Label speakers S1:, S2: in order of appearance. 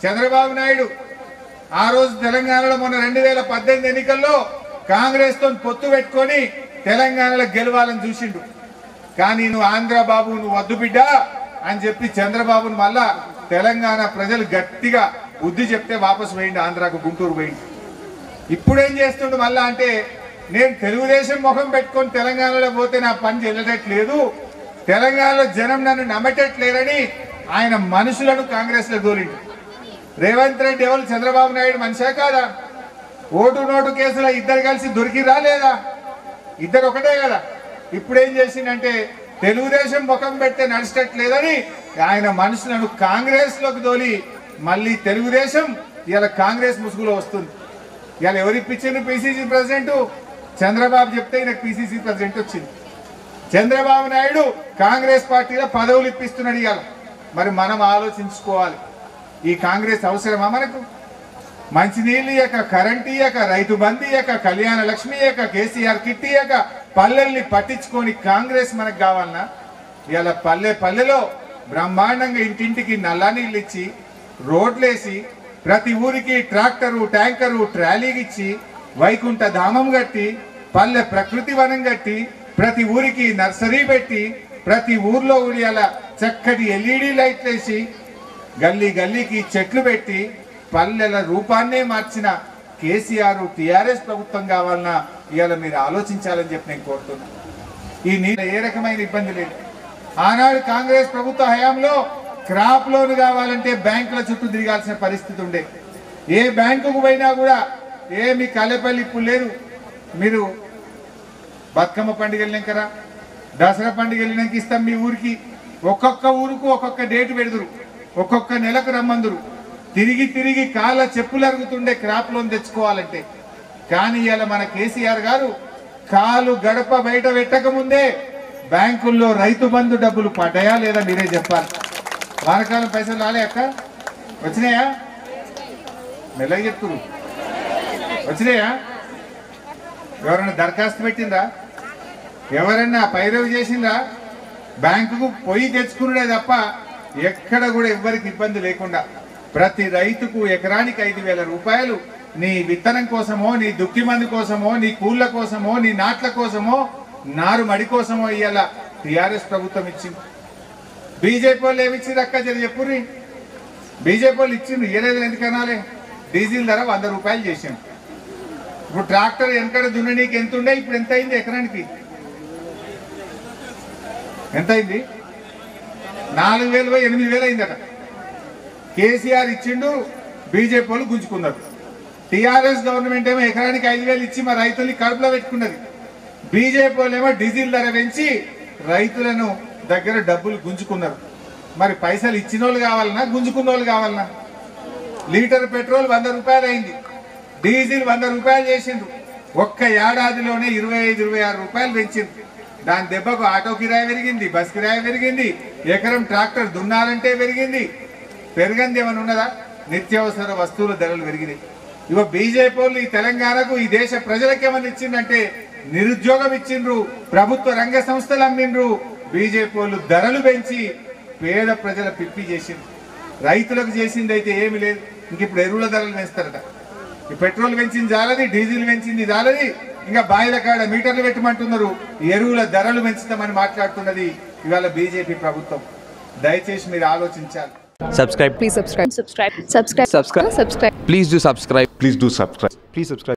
S1: చంద్రబాబు నాయుడు ఆ రోజు తెలంగాణలో మొన్న రెండు వేల పద్దెనిమిది ఎన్నికల్లో కాంగ్రెస్ తో పొత్తు పెట్టుకొని తెలంగాణలో గెలవాలని చూసిండు కానీ నువ్వు ఆంధ్ర బాబు నువ్వు వద్దు బిడ్డ అని చెప్పి చంద్రబాబును మళ్ళా తెలంగాణ ప్రజలు గట్టిగా బుద్ధి చెప్తే వాపసు పోయిండు ఆంధ్రాకు గుంటూరు పోయిండు ఇప్పుడేం చేస్తుండు మళ్ళా అంటే నేను తెలుగుదేశం ముఖం పెట్టుకొని తెలంగాణలో పోతే నా పని చెల్లటట్లేదు తెలంగాణలో జనం నన్ను నమ్మటట్లేరని ఆయన మనుషులను కాంగ్రెస్ లో దూరిండు రేవంత్ రెడ్డి ఎవరు చంద్రబాబు నాయుడు మనిషా కాదా ఓటు నోటు కేసులో ఇద్దరు కలిసి దొరికిరా లేదా ఇద్దరు ఒకటే కదా ఇప్పుడేం చేసిందంటే తెలుగుదేశం ముఖం పెడితే నడిచట్లేదని ఆయన మనుషులను కాంగ్రెస్ లోకి తోలి మళ్ళీ తెలుగుదేశం ఇలా కాంగ్రెస్ ముసుగులో వస్తుంది ఇవాళ ఎవరు ఇప్పించిండు పిసిసి ప్రెసిడెంట్ చంద్రబాబు చెప్తే ఈయనకు పిసిసి ప్రెసిడెంట్ వచ్చింది చంద్రబాబు నాయుడు కాంగ్రెస్ పార్టీలో పదవులు ఇప్పిస్తున్నాడు ఇవాళ మరి మనం ఆలోచించుకోవాలి ఈ కాంగ్రెస్ అవసరమా మనకు మంచినీళ్ళు ఇయ్యక కరెంట్ ఇయ్యక రైతు బంధు ఇయ్యక కళ్యాణ లక్ష్మి ఇయ్యక కేసీఆర్ కిట్ ఇయ్యక పల్లెల్ని పట్టించుకొని కాంగ్రెస్ మనకు కావాలన్నా ఇలా పల్లె పల్లెలో బ్రహ్మాండంగా ఇంటింటికి నల్ల నీళ్ళు ఇచ్చి రోడ్లేసి ప్రతి ఊరికి ట్రాక్టరు ట్యాంకరు ట్రాలీకి ఇచ్చి వైకుంఠ ధామం కట్టి పల్లె ప్రకృతి వనం కట్టి ప్రతి ఊరికి నర్సరీ పెట్టి ప్రతి ఊర్లో ఉడియాల చక్కటి ఎల్ఈడి లైట్లు వేసి గల్లీ గల్లీకి చెట్లు పెట్టి పల్లెల రూపాన్నే మార్చిన కేసీఆర్ టిఆర్ఎస్ ప్రభుత్వం కావాలన్నా ఇవాళ మీరు ఆలోచించాలని చెప్పి నేను కోరుతున్నా ఈ నీళ్ళ ఏ రకమైన ఇబ్బంది లేదు ఆనాడు కాంగ్రెస్ ప్రభుత్వ హయాంలో క్రాప్ లోన్ కావాలంటే బ్యాంకుల చుట్టూ తిరగాల్సిన పరిస్థితి ఉండే ఏ బ్యాంకుకు పోయినా కూడా ఏ మీ కల్లెపల్లి ఇప్పుడు లేదు మీరు బతుకమ్మ పండుగ వెళ్ళినాకరా దసరా పండుగ వెళ్ళినాక ఇస్తాం మీ ఊరికి ఒక్కొక్క ఊరుకు ఒక్కొక్క డేట్ పెడుదురు ఒక్కొక్క నెలకు రమ్మందురు తిరిగి తిరిగి కాళ్ళ చెప్పులు అరుగుతుండే క్రాప్ లోన్ తెచ్చుకోవాలంటే కానీ ఇలా మన కేసీఆర్ గారు కాలు గడప బయట పెట్టక ముందే బ్యాంకుల్లో రైతు బంధు డబ్బులు పడ్డాయా లేదా మీరే చెప్పాలి వానకాలం పైసలు రాలే అక్క వచ్చినాయా మెల్లగా చెప్తురు వచ్చినాయా ఎవరైనా దరఖాస్తు పెట్టిందా ఎవరైనా పైరవి చేసిందా బ్యాంకుకు పోయి తెచ్చుకున్నాడే తప్ప ఎక్కడ కూడా ఎవ్వరికి ఇబ్బంది లేకుండా ప్రతి రైతుకు ఎకరానికి ఐదు వేల రూపాయలు నీ విత్తనం కోసమో నీ దుక్కి మంది కోసమో నీ కూళ్ళ కోసమో నీ నాట్ల కోసమో నారు మడి కోసమో ఇవాళ టిఆర్ఎస్ ప్రభుత్వం ఇచ్చింది బీజేపీ వాళ్ళు ఏమి ఇచ్చింది అక్క జర చెప్పుర్రి బీజేపీ వాళ్ళు ఇచ్చింది ఇయ్యలేదు ఎందుకనాలే డీజిల్ ధర వంద రూపాయలు చేసాం ఇప్పుడు ట్రాక్టర్ వెనకడ దున్ననీకి ఎంత ఉండే ఇప్పుడు ఎంత అయింది ఎకరానికి ఎంత అయింది నాలుగు వేలు పోయి ఎనిమిది వేలు అయిందట కేసీఆర్ ఇచ్చిండు బీజేపీ వాళ్ళు గుంజుకున్నారు టీఆర్ఎస్ గవర్నమెంట్ ఏమో ఎకరానికి ఐదు వేలు ఇచ్చి మా రైతుల్ని కడుపులో పెట్టుకున్నది బీజేపీ వాళ్ళు ఏమో డీజిల్ ధర పెంచి రైతులను దగ్గర డబ్బులు గుంజుకున్నారు మరి పైసలు ఇచ్చిన వాళ్ళు కావాలన్నా గుంజుకున్న వాళ్ళు కావాలన్నా లీటర్ పెట్రోల్ వంద రూపాయలు అయింది డీజిల్ వంద రూపాయలు చేసిండ్రు ఒక్క ఏడాదిలోనే ఇరవై ఐదు ఇరవై ఆరు రూపాయలు పెంచిండ్రు దాని దెబ్బకు ఆటో కిరాయి పెరిగింది బస్ కిరాయి పెరిగింది ఎకరం ట్రాక్టర్ దున్నాలంటే పెరిగింది పెరగంది ఏమైనా ఉన్నదా నిత్యావసర వస్తువుల ధరలు పెరిగినాయి ఇవ బీజేపీ వాళ్ళు ఈ తెలంగాణకు ఈ దేశ ప్రజలకు ఏమన్నా ఇచ్చిందంటే నిరుద్యోగం ఇచ్చిండ్రు ప్రభుత్వ రంగ సంస్థలు అమ్మిండ్రు బీజేపీ వాళ్ళు ధరలు పెంచి పేద ప్రజల పిప్పి చేసిండ్రు రైతులకు చేసింది అయితే ఏమి లేదు ఇంక ఇప్పుడు ఎరువుల ధరలు పెంచుతారట ఈ పెట్రోల్ పెంచింది జాలది డీజిల్ పెంచింది జాలది ఇంకా బాయిల కాడ మీటర్లు పెట్టమంటున్నారు ఈ ఎరువుల ధరలు పెంచుతామని మాట్లాడుతున్నది ఇవాళ బీజేపీ ప్రభుత్వం దయచేసి మీరు ఆలోచించాలి
S2: subscribe
S3: Please subscribe. Subscribe. Subscribe.
S2: Subscribe.
S3: Subscribe.
S2: please do subscribe
S4: Please do subscribe.
S2: please subscribe